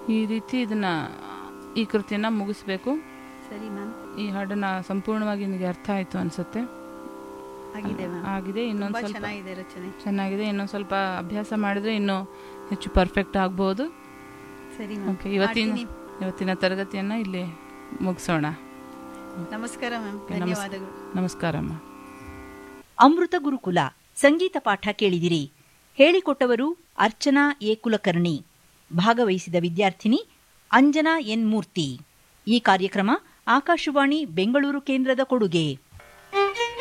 ಈ ರೀತಿ ಇದನ್ನ ಈ ಕೃತಿಯನ್ನ ಮುಗಿಸ್ಬೇಕು ಸರಿ ಮ್ಯಾಮ್ ಈ ಹಾಡನ್ನ ಸಂಪೂರ್ಣವಾಗಿ ನಿಮಗೆ ಅರ್ಥ ಆಯ್ತು ಅನ್ಸುತ್ತೆ ಆಗಿದೆ ಮ್ಯಾಮ್ ಆಗಿದೆ ಇನ್ನೊಂದು ತುಂಬಾ ಸ್ವಲ್ಪ ಚೆನ್ನಾಗಿದೆ ರಚನೆ ಚೆನ್ನಾಗಿದೆ ಇನ್ನೊಂದು ಸ್ವಲ್ಪ ಅಭ್ಯಾಸ ಮಾಡಿದ್ರೆ ಇನ್ನೂ ಹೆಚ್ಚು ಪರ್ಫೆಕ್ಟ್ ಆಗ್ಬೋದು ಸರಿ ಮ್ಯಾಮ್ ಓಕೆ ಇವತ್ತಿನ ಮಾಡ್ತೀನಿ. ಇವತ್ತಿನ ತರಗತಿಯನ್ನ ಇಲ್ಲಿ ಮುಗಿಸೋಣ ನಮಸ್ಕಾರ ಮ್ಯಾಮ್ ನಮಸ್- ಧನ್ಯವಾದಗಳು ನಮಸ್ಕಾರಮ್ಮ ಅಮೃತ ಗುರುಕುಲ ಸಂಗೀತ ಪಾಠ ಕೇಳಿದಿರಿ ಹೇಳಿಕೊಟ್ಟವರು ಅರ್ಚನಾ ಎ ಕುಲಕರ್ಣಿ ಭಾಗವಹಿಸಿದ ವಿದ್ಯಾರ್ಥಿನಿ ಅಂಜನಾ ಎನ್ ಮೂರ್ತಿ ಈ ಕಾರ್ಯಕ್ರಮ ಆಕಾಶವಾಣಿ ಬೆಂಗಳೂರು ಕೇಂದ್ರದ ಕೊಡುಗೆ